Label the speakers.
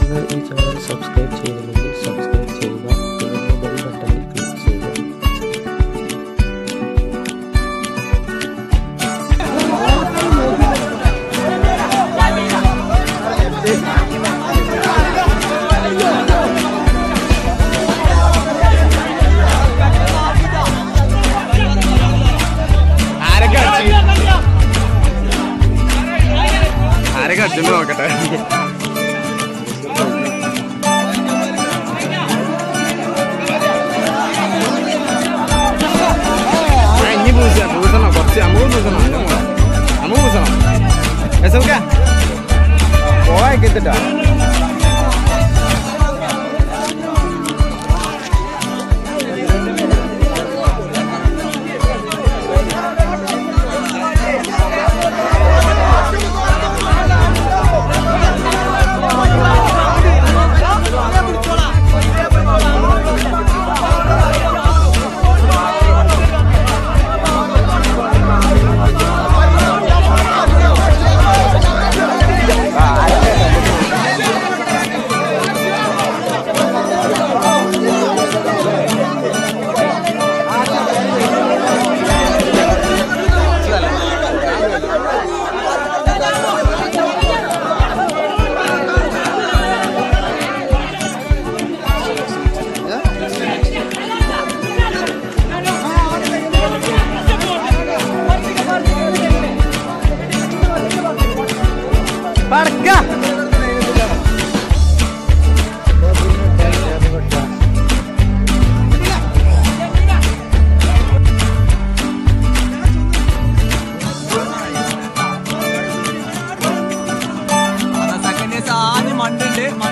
Speaker 1: നിങ്ങൾ ഈ channel subscribe ചെയ്തില്ലെങ്കിൽ സബ്സ്ക്രൈബ് ചെയ്യുക തുടർന്ന് ബെൽ ബട്ടണിൽ ക്ലിക്ക് ചെയ്യുക
Speaker 2: ആരൊക്കെ അടിച്ചു ആരൊക്കെ അടിച്ചെന്ന് നോക്കട്ടെ ആ, ഇനി പൂസ പൂസണോ കുറച്ച് അമ്മ പൂസണോ അമ്മ പൂസണോ എസൗക്ക പോവാക്കിട്ടാ പടക്ക
Speaker 3: സെക്കൻഡ് ആദ്യം മണ്ണുണ്ട്